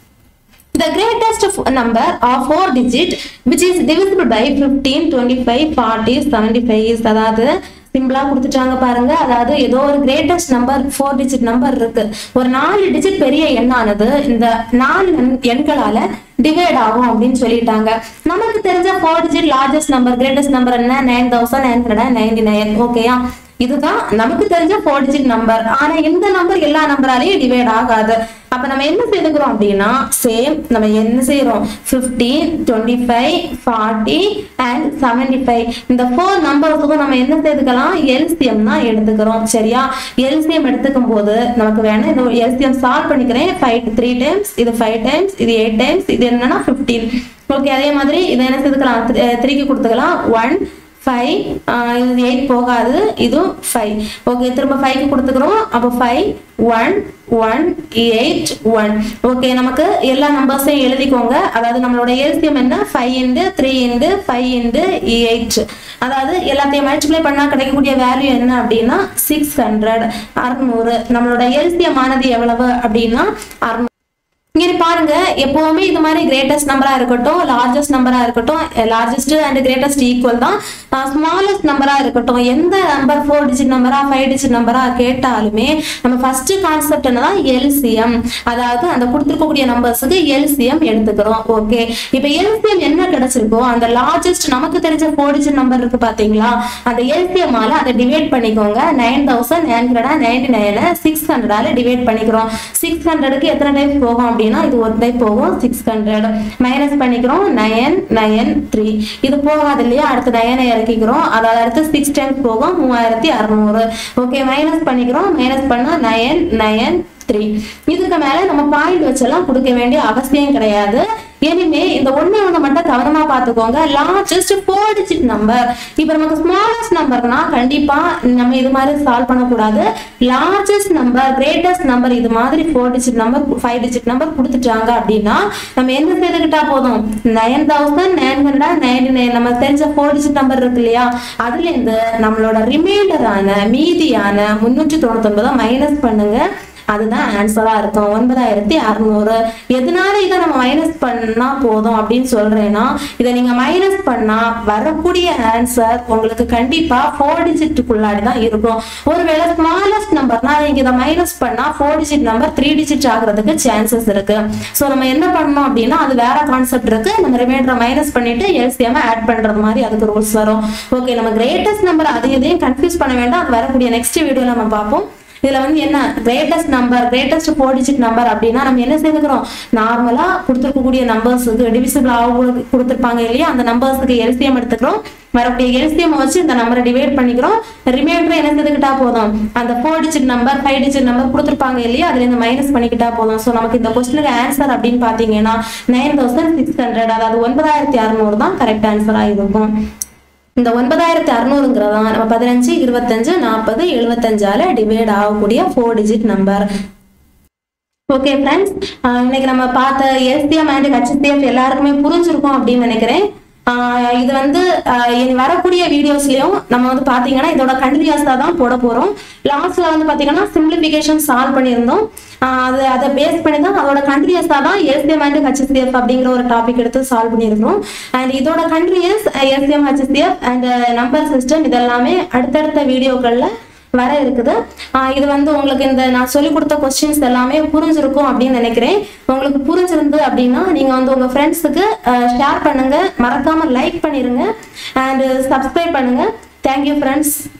The greatest f- number of four digit which is divisible by 15, 25, 40, 75 is அதாவது சிம்பிளா கொடுத்துட்டாங்க பாருங்க அதாவது ஏதோ ஒரு greatest number four digit number இருக்கு ஒரு நாலு டிஜிட் பெரிய எண்ணானது இந்த நாலு எண்- எண்களால டிவைட் ஆகும் அப்படின்னு சொல்லிட்டாங்க நமக்கு தெரிஞ்ச four digit largest number greatest number என்ன nine thousand nine hundred ninety nine ஓகேயா இதுதான் நமக்கு தெரிஞ்ச ஃபோர் டிஜிட் நம்பர் ஆனா இந்த நம்பர் எல்லா நம்பராலையும் டிவைட் ஆகாது அப்ப நம்ம என்ன செய்துக்கிறோம் அப்படின்னா சேம் நம்ம என்ன செய்யறோம் 15 twenty five forty and seventy five இந்த ஃபோர் நம்பர்ஸுக்கும் நம்ம என்ன செய்துக்கலாம் எல்சிஎம் தான் எடுத்துக்கிறோம் சரியா எல்சிஎம் எடுத்துக்கும் போது நமக்கு வேணும் இந்த எல்சிஎம் சால்வ் பண்ணிக்கிறேன் ஃபைவ் த்ரீ டைம்ஸ் இது ஃபைவ் டைம்ஸ் இது எயிட் டைம்ஸ் இது என்னன்னா ஃபிஃப்டீன் ஓகே அதே மாதிரி இதை என்ன செய்துக்கலாம் த்ரீக்கு கொடுத்துக்கலாம் ஒன் ஃபைவ் இது எயிட் போகாது இதுவும் ஃபைவ் ஓகே திரும்ப ஃபைவ்க்கு கொடுத்துக்கிறோம் அப்போ five one one eight one okay நமக்கு எல்லா நம்பர்ஸையும் எழுதிக்கோங்க அதாவது நம்மளோட எல்சிஎம் என்ன five into three into five into eight அதாவது எல்லாத்தையும் மல்டிப்ளை பண்ணா கிடைக்கக்கூடிய வேல்யூ என்ன அப்படின்னா சிக்ஸ் ஹண்ட்ரட் அறுநூறு நம்மளோட எல்சிஎம் ஆனது எவ்வளவு அப்படின்னா அறுநூறு இங்க பாருங்க எப்பவுமே இது மாதிரி கிரேட்டஸ்ட் நம்பரா இருக்கட்டும் லார்ஜஸ்ட் நம்பரா இருக்கட்டும் லார்ஜஸ்ட் அண்ட் கிரேட்டஸ்ட் ஈக்குவல் தான் ஸ்மாலஸ்ட் நம்பரா இருக்கட்டும் எந்த நம்பர் ஃபோர் டிஜிட் நம்பரா ஃபைவ் டிஜிட் நம்பரா கேட்டாலுமே நம்ம ஃபர்ஸ்ட் கான்செப்ட் என்னதான் எல்சிஎம் அதாவது அந்த கொடுத்துருக்கக்கூடிய நம்பர்ஸுக்கு எல்சிஎம் எடுத்துக்கிறோம் ஓகே இப்போ எல்சிஎம் என்ன கிடைச்சிருக்கோ அந்த லார்ஜஸ்ட் நமக்கு தெரிஞ்ச ஃபோர் டிஜிட் நம்பர் இருக்கு பாத்தீங்களா அந்த எல்சிஎம் ஆல அதை டிவைட் பண்ணிக்கோங்க nine thousand nine hundred ninety நைனை சிக்ஸ் ஹண்ட்ரடால டிவைட் பண்ணிக்கிறோம் சிக்ஸ் ஹண்ட்ரடுக்கு எத்தனை டைம் போகும் அப்படின்னா இது ஒரு டைம் போகும் சிக்ஸ் ஹண்ட்ரட் மைனஸ் பண்ணிக்கிறோம் நயன் நயன் த்ரீ இது போகாது இல்லையா அடுத்து நயனை இறக்கிக்கிறோம் அதாவது அடுத்து சிக்ஸ் டைம்ஸ் போகும் மூவாயிரத்தி அறுநூறு ஓகே மைனஸ் பண்ணிக்கிறோம் மைனஸ் பண்ணா நயன் நயன் த்ரீ இதுக்கு மேல நம்ம பாயிண்ட் வச்செல்லாம் கொடுக்க வேண்டிய அவசியம் கிடையாது இனிமே இந்த ஒண்ணு ஒண்ணு மட்டும் கவனமா பாத்துக்கோங்க லார்ஜஸ்ட் ஃபோர் டிஜிட் நம்பர் இப்ப நமக்கு ஸ்மாலஸ்ட் நம்பர்னா கண்டிப்பா நம்ம இது மாதிரி சால்வ் பண்ணக்கூடாது லார்ஜஸ்ட் நம்பர் கிரேட்டஸ்ட் நம்பர் இது மாதிரி four digit number five digit number கொடுத்துட்டாங்க அப்படின்னா நம்ம என்ன செய்துக்கிட்டா போதும் nine thousand nine hundred ninety nine நம்ம தெரிஞ்ச ஃபோர் டிஜிட் நம்பர் இருக்கு இல்லையா அதுல இருந்து நம்மளோட ரிமைண்டரான மீதியான முன்னூற்றி தொண்ணூத்தி மைனஸ் பண்ணுங்க அதுதான் ஆன்சரா இருக்கும் ஒன்பதாயிரத்தி அறுநூறு எதனால இதை நம்ம மைனஸ் பண்ணா போதும் அப்படின்னு சொல்றேன்னா இதை நீங்க மைனஸ் பண்ணா வரக்கூடிய ஆன்சர் உங்களுக்கு கண்டிப்பா ஃபோர் டிஜிட்டுக்குள்ளாடி தான் இருக்கும் ஒருவேளை ஸ்மாலஸ்ட் நம்பர்னா நீங்க இதை மைனஸ் பண்ணா four digit number three digit ஆகுறதுக்கு சான்சஸ் இருக்கு ஸோ நம்ம என்ன பண்ணணும் அப்படின்னா அது வேற கான்செப்ட் இருக்கு நம்ம ரிமைண்டரை மைனஸ் பண்ணிட்டு எல்சிஎம் ஆட் பண்றது மாதிரி அதுக்கு ரூல்ஸ் வரும் ஓகே நம்ம கிரேட்டஸ்ட் நம்பர் அது எதையும் கன்ஃபியூஸ் பண்ண வேண்டாம் அது வரக்கூடிய நெக்ஸ்ட் வீடியோல நம்ம பார்ப்போம் இதுல வந்து என்ன greatest number greatest four digit number அப்படின்னா நம்ம என்ன செய்துக்கிறோம் நார்மலா கொடுத்துருக்கக்கூடிய நம்பர்ஸுக்கு டிவிசிபிள் ஆக கொடுத்துருப்பாங்க இல்லையா அந்த நம்பர்ஸுக்கு எல்சிஎம் எடுத்துக்கிறோம் வரக்கூடிய எல்சிஎம் வச்சு இந்த நம்பரை டிவைட் பண்ணிக்கிறோம் ரிமைண்டர் என்ன செய்துக்கிட்டா போதும் அந்த four digit number five digit number கொடுத்துருப்பாங்க இல்லையா அதுல இருந்து மைனஸ் பண்ணிக்கிட்டா போதும் ஸோ நமக்கு இந்த கொஸ்டினுக்கு ஆன்சர் அப்படின்னு பாத்தீங்கன்னா நைன் தௌசண்ட் சிக்ஸ் ஹண்ட்ரட் அதாவது ஒன்பதாயிரத்தி அறுநூறு தான் கரெக்ட் ஆன்சரா இருக்கும் இந்த ஒன்பதாயிரத்தி அறுநூறுங்கிறதா நம்ம பதினஞ்சு இருபத்தஞ்சு நாற்பது எழுபத்தஞ்சால டிவைட் ஆகக்கூடிய four digit number okay friends இன்னைக்கு நம்ம பார்த்த எஸ்டிஎம் அண்ட் ஹெச்டிஎஃப் எல்லாருக்குமே புரிஞ்சிருக்கும் அப்படின்னு நினைக்கிறேன் ஆஹ் இது வந்து ஆஹ் இனி வரக்கூடிய வீடியோஸ்லயும் நம்ம வந்து பாத்தீங்கன்னா இதோட கண்டினியூஸா தான் போட போறோம் லாஸ்ட்ல வந்து பாத்தீங்கன்னா சிம்பிளிஃபிகேஷன் சால்வ் பண்ணியிருந்தோம் ஆஹ் அது அதை பேஸ் பண்ணி தான் அதோட கண்டினியூஸா தான் எஸ்டிஎம் அண்ட் ஹெச்எஸ்டிஎஃப் அப்படிங்கிற ஒரு டாபிக் எடுத்து சால்வ் பண்ணியிருக்கிறோம் அண்ட் இதோட continues STM HCF and number system இதெல்லாமே அடுத்தடுத்த வீடியோக்கள்ல வர இருக்குது ஆஹ் இது வந்து உங்களுக்கு இந்த நான் சொல்லி கொடுத்த கொஸ்டின்ஸ் எல்லாமே புரிஞ்சிருக்கும் அப்படின்னு நினைக்கிறேன் உங்களுக்கு புரிஞ்சிருந்து அப்படின்னா நீங்க வந்து உங்க ஃப்ரெண்ட்ஸுக்கு ஷேர் பண்ணுங்க மறக்காம லைக் பண்ணிருங்க அண்ட் சப்ஸ்கிரைப் பண்ணுங்க தேங்க்யூ ஃப்ரெண்ட்ஸ்